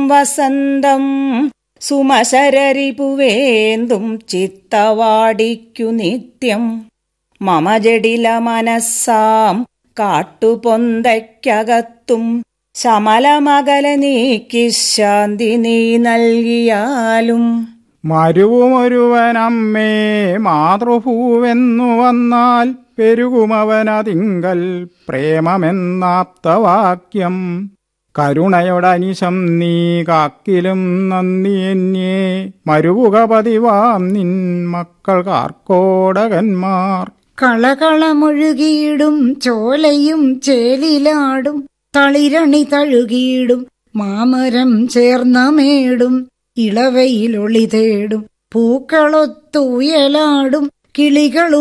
വസന്തം സുമശരരിപുവേന്തും ചിത്തവാടിക്കു നിത്യം മമ ജടില മനസ്സാം കാട്ടുപൊന്തയ്ക്കകത്തും ശമലമകല നീക്കി ശാന്തി നീ നൽകിയാലും മരുവുമൊരുവനമ്മേ മാതൃഭൂവെന്നു വന്നാൽ പെരുകുമവനതിങ്കൽ പ്രേമമെന്നാപ്തവാക്യം കരുണയോടനിശം നീ കാക്കിലും നന്ദി എന്നെ മരുവുക പതിവാം നിൻ മക്കൾക്കാർക്കോടകന്മാർ കളകളമൊഴുകിയിടും ചോലയും ചേലിലാടും തളിരണി തഴുകിയിടും മാമരം ചേർന്നമേടും ഇളവയിലൊളി തേടും പൂക്കളൊത്തൂയലാടും കിളികളും